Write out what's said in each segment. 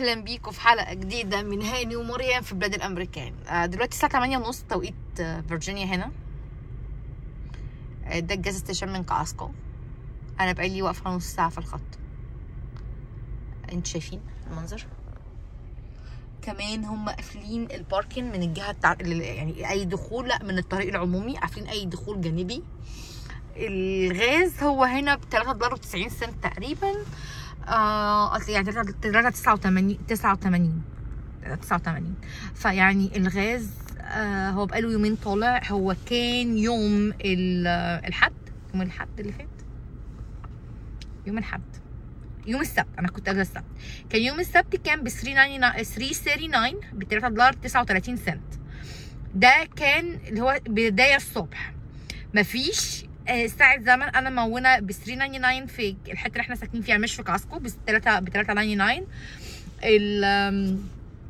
اهلا بيكم في حلقه جديده من هاني ومريم في بلاد الامريكان آه، دلوقتي الساعه 8 ونص توقيت آه، فيرجينيا هنا آه، ده الجاز ستيشن من كاسكو انا بقالي واقفه نص ساعه في الخط انتوا شايفين المنظر كمان هم قافلين الباركن من الجهه بتاع يعني اي دخول لا من الطريق العمومي قافلين اي دخول جانبي الغاز هو هنا ب 3 دولار و90 سنت تقريبا آه اصل يعني 3 89 89 89 فيعني الغاز آه هو بقاله يومين طالع هو كان يوم ال- الحد يوم الحد اللي فات يوم الحد يوم السبت انا كنت اجازه السبت كان يوم السبت كان ب 339 ب 3 دولار 39 سنت ده كان اللي هو بدايه الصبح مفيش آه، ساعة زمن انا مونه ب 399 في الحته اللي احنا ساكنين فيها مش في كاسكو ب 3 ب 399 ال آم،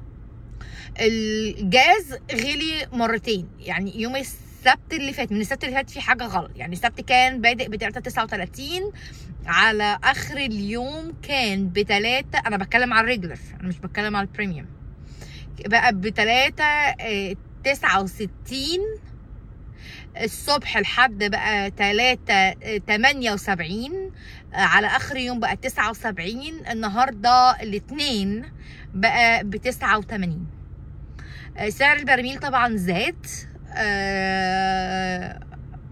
الجاز غلي مرتين يعني يوم السبت اللي فات من السبت اللي فات في حاجه غلط يعني السبت كان بادئ ب 339 على اخر اليوم كان ب 3 انا بتكلم على الريجلر انا مش بتكلم على البريميوم بقى ب 3 69 الصبح لحد بقى 3 78 على اخر يوم بقى 79 النهارده الاثنين بقى ب 89 آه، سعر البرميل طبعا زاد آه،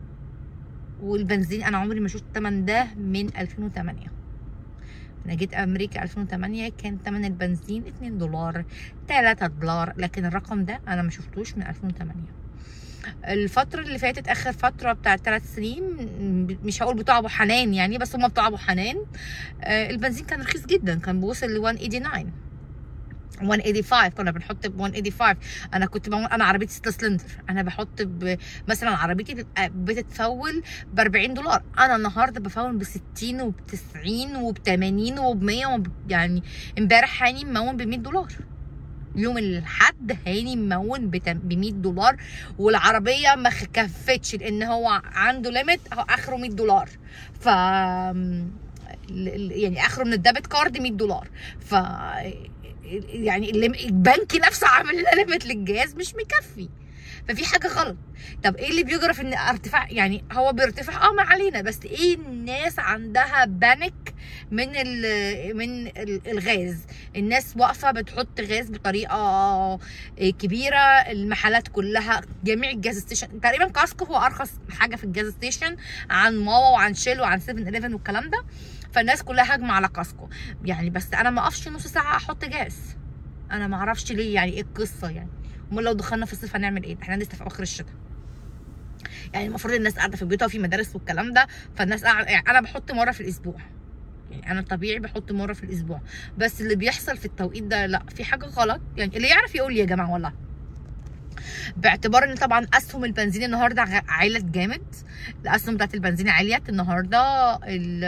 والبنزين انا عمري ما شفت الثمن ده من 2008 انا جيت امريكا 2008 كان ثمن البنزين 2 دولار 3 دولار لكن الرقم ده انا ما شفتوش من 2008 الفترة اللي فاتت آخر فترة بتاعت ثلاث سنين م- مش هقول بتوع أبو حنان يعني بس هما بتوع أبو حنان آه، البنزين كان رخيص جدا كان بيوصل ل 189 185 كنا بنحط ب 185 انا كنت بعمل انا عربيتي 6 سلندر انا بحط ب... مثلا عربيتي بتبقى بتتفول ب 40 دولار انا النهارده بفول ب 60 وب 90 وب 80 وب 100 وب... يعني امبارح هاني ممون ب 100 دولار يوم الحد هاني ممون ب 100 دولار والعربيه ما كفتش لان هو عنده ليميت هو اخره 100 دولار ف ال- ال- يعني اخره من الديبت كارد 100 دولار ف يعني الليم- البنك نفسه عامل لنا ليميت للجهاز مش مكفي ففي حاجه غلط طب ايه اللي بيجرى في ان ارتفاع يعني هو بيرتفع اه ما علينا بس ايه الناس عندها بانيك من ال من ال- الغاز الناس واقفه بتحط غاز بطريقه كبيره المحلات كلها جميع الجاز ستيشن تقريبا كاسكو هو ارخص حاجه في الجاز ستيشن عن ماوا وعن شيل وعن 7 11 والكلام ده فالناس كلها هجمه على كاسكو يعني بس انا ما اقفش نص ساعه احط جاز انا ما اعرفش ليه يعني ايه القصه يعني امال لو دخلنا في الصيف هنعمل ايه احنا لسه في اخر الشتاء يعني المفروض الناس قاعده في بيوتها وفي مدارس والكلام ده فالناس قاعده يعني انا بحط مره في الاسبوع يعني انا طبيعي بحط مره في الاسبوع بس اللي بيحصل في التوقيت ده لا في حاجه غلط يعني اللي يعرف يقول لي يا جماعه والله باعتبار ان طبعا اسهم البنزين النهارده غ- علت جامد الاسهم بتاعت البنزين عليت النهارده ال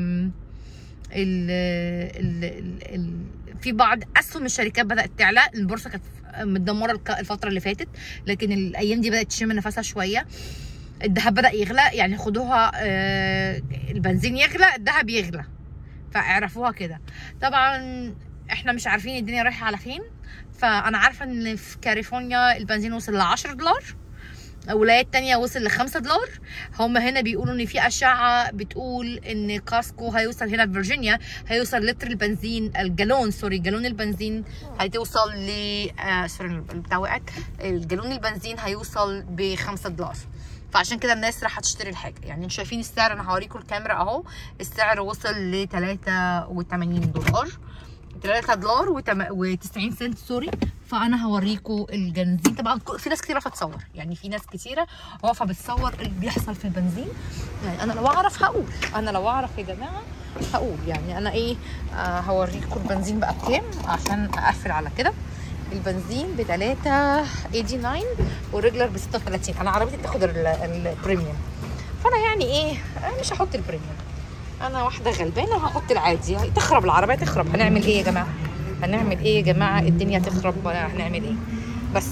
ال ال ال ال في بعض اسهم الشركات بدات تعلى البورصه كانت متدمره الك- الفتره اللي فاتت لكن الايام دي بدات تشم نفسها شويه الذهب بدا يغلى يعني خدوها آه، البنزين يغلى الذهب يغلى فاعرفوها كده طبعا احنا مش عارفين الدنيا رايحه على فين فانا عارفه ان في كاليفورنيا البنزين وصل ل 10 دولار ولايات تانية وصل ل 5 دولار هم هنا بيقولوا ان في اشعه بتقول ان كاسكو هيوصل هنا في فيرجينيا هيوصل لتر البنزين الجالون سوري جالون البنزين هتوصل ل آه سوري البتاع وقعت الجالون البنزين هيوصل ب 5 دولار فعشان كده الناس راح تشتري الحاجه يعني انتوا شايفين السعر انا هوريكم الكاميرا اهو السعر وصل ل 83 دولار 3 دولار و90 سنت سوري فانا هوريكم البنزين طبعا ك- في ناس كتير واقفه تصور يعني في ناس كتيره واقفه بتصور اللي بيحصل في البنزين يعني انا لو اعرف هقول انا لو اعرف يا جماعه هقول يعني انا ايه آه هوريكم البنزين بقى بكام عشان اقفل على كده البنزين ب 389 والريجلر ب 36 انا عربيتي بتاخد ال- البريميوم فانا يعني ايه آه، مش هحط البريميوم انا واحده غلبانه وهحط العادي تخرب العربيه تخرب هنعمل ايه يا جماعه هنعمل ايه يا جماعه الدنيا تخرب ولا هنعمل ايه بس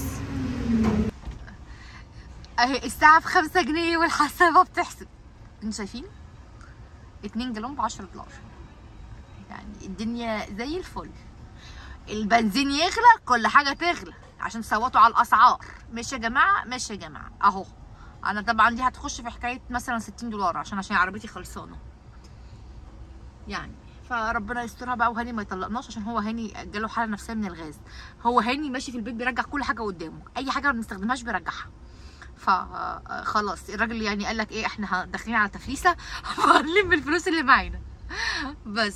اهي الساعه ب 5 جنيه والحسابه بتحسب انتوا شايفين 2 جالون ب 10 دولار يعني الدنيا زي الفل البنزين يغلى كل حاجه تغلى عشان تصوتوا على الاسعار مش يا جماعه مش يا جماعه اهو انا طبعا دي هتخش في حكايه مثلا 60 دولار عشان عشان عربيتي خلصانه يعني فربنا يسترها بقى وهاني ما يطلقناش عشان هو هاني جاله حاله نفسيه من الغاز هو هاني ماشي في البيت بيرجع كل حاجه قدامه اي حاجه ما بنستخدمهاش بيرجعها فخلاص الراجل يعني قال لك ايه احنا داخلين على تفليسه فهنلم الفلوس اللي معانا بس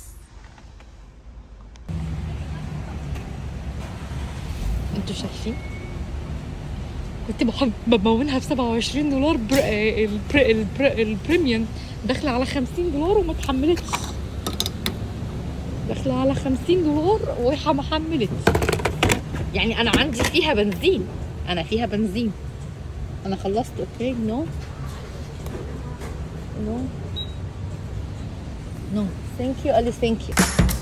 انتوا شايفين كنت بحب بمونها ب 27 دولار بر... البر... البر... البريميوم داخله على 50 دولار وما اتحملتش داخله على 50 دولار وما ما حملتش يعني انا عندي فيها بنزين انا فيها بنزين انا خلصت اوكي نو نو نو ثانك يو قال لي ثانك يو